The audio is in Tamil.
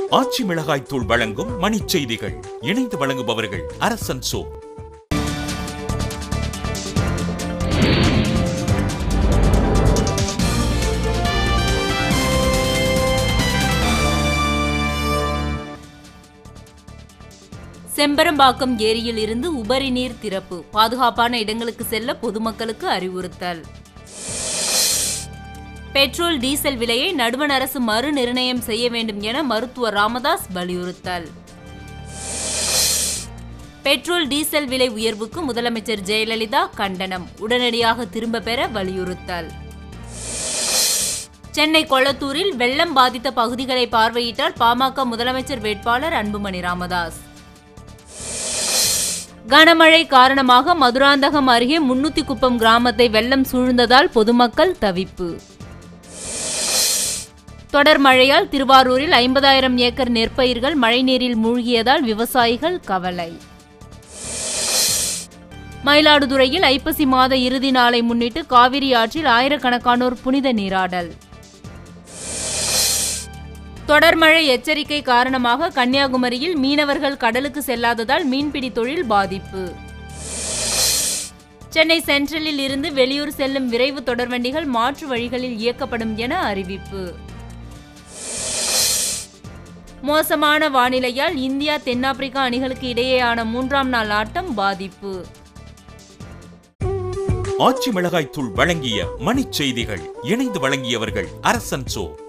ஆச்சி மிளகாய் தூள் வழங்கும் மணிச் செய்திகள் இணைந்து வழங்குபவர்கள் அரசன் சோ செம்பரம்பாக்கம் ஏரியில் இருந்து உபரி நீர் திறப்பு பாதுகாப்பான இடங்களுக்கு செல்ல பொதுமக்களுக்கு அறிவுறுத்தல் பெட்ரோல் டீசல் விலையை நடுவண் அரசு மறு நிர்ணயம் செய்ய வேண்டும் என மருத்துவர் ராமதாஸ் வலியுறுத்தல் பெட்ரோல் டீசல் விலை உயர்வுக்கு முதலமைச்சர் ஜெயலலிதா கண்டனம் உடனடியாக திரும்ப பெற வலியுறுத்தல் சென்னை கொளத்தூரில் வெள்ளம் பாதித்த பகுதிகளை பார்வையிட்டார் பாமக முதலமைச்சர் வேட்பாளர் அன்புமணி ராமதாஸ் கனமழை காரணமாக மதுராந்தகம் அருகே முன்னூத்தி குப்பம் கிராமத்தை வெள்ளம் சூழ்ந்ததால் பொதுமக்கள் தவிப்பு தொடர் மழையால் திருவாரூரில் ஐம்பதாயிரம் ஏக்கர் நெற்பயிர்கள் மழைநீரில் மூழ்கியதால் விவசாயிகள் கவலை மயிலாடுதுறையில் ஐப்பசி மாத இறுதி நாளை முன்னிட்டு காவிரி ஆற்றில் ஆயிரக்கணக்கானோர் புனித நீராடல் தொடர் மழை எச்சரிக்கை காரணமாக கன்னியாகுமரியில் மீனவர்கள் கடலுக்கு செல்லாததால் மீன்பிடி தொழில் பாதிப்பு சென்னை சென்ட்ரலில் இருந்து வெளியூர் செல்லும் விரைவு தொடர்வண்டிகள் மாற்று வழிகளில் இயக்கப்படும் என அறிவிப்பு மோசமான வானிலையால் இந்தியா தென்னாப்பிரிக்கா அணிகளுக்கு இடையேயான மூன்றாம் நாள் ஆட்டம் பாதிப்பு ஆச்சி மிளகாய் தூள் வழங்கிய மணிச் செய்திகள் இணைந்து வழங்கியவர்கள் அரசன் சோ